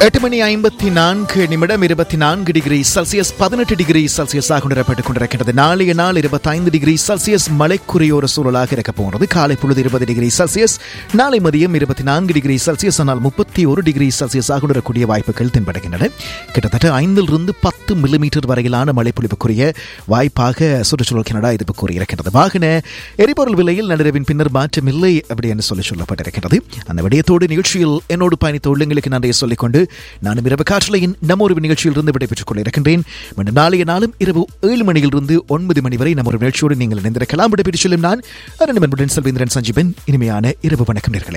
எட்டு மணி ஐம்பத்தி நான்கு நிமிடம் இருபத்தி நான்கு டிகிரி செல்சியஸ் பதினெட்டு டிகிரி செல்சியஸாக உணரப்பட்டுக் கொண்டிருக்கிறது நாளைய நாள் இருபத்தைந்து டிகிரி செல்சியஸ் மழைக்குரிய ஒரு சூழலாக இருக்க போகிறது காலை பொழுது இருபது டிகிரி செல்சியஸ் நாளை மதியம் இருபத்தி நான்கு டிகிரி செல்சியஸ் ஆனால் முப்பத்தி ஒரு டிகிரி செல்சியஸாக உணரக்கூடிய வாய்ப்புகள் தென்படுகின்றன கிட்டத்தட்ட ஐந்திலிருந்து பத்து மில்லிமீட்டர் வரையிலான மழை பொழிவுக்குரிய வாய்ப்பாக சுற்றுச்சூழல் கனடா இது கூறியிருக்கிறது வாகன எரிபொருள் விலையில் நள்ளிரவின் பின்னர் மாற்றமில்லை அப்படி என்று சொல்லி சொல்லப்பட்டிருக்கிறது அந்த விடயத்தோடு நிகழ்ச்சியில் என்னோடு பயணித்த உள்ளங்களுக்கு நன்றியை சொல்லிக்கொண்டு நானும் இரவு காற்றலையின் நம்ம ஒரு நிகழ்ச்சியில் இருந்து விடைபெற்றுக் கொண்டிருக்கின்றேன் மீண்டும் நாளைய நாளும் இரவு ஏழு மணியிலிருந்து ஒன்பது மணி வரை நம்ம ஒரு நிகழ்ச்சியோடு நீங்கள் இணைந்திருக்கலாம் விடைபெற்றுச் செல்லும் நான் அரண்மன்புடன் செல்வேந்திரன் சஞ்சீவன் இனிமையான இரவு வணக்கம் நேர்களே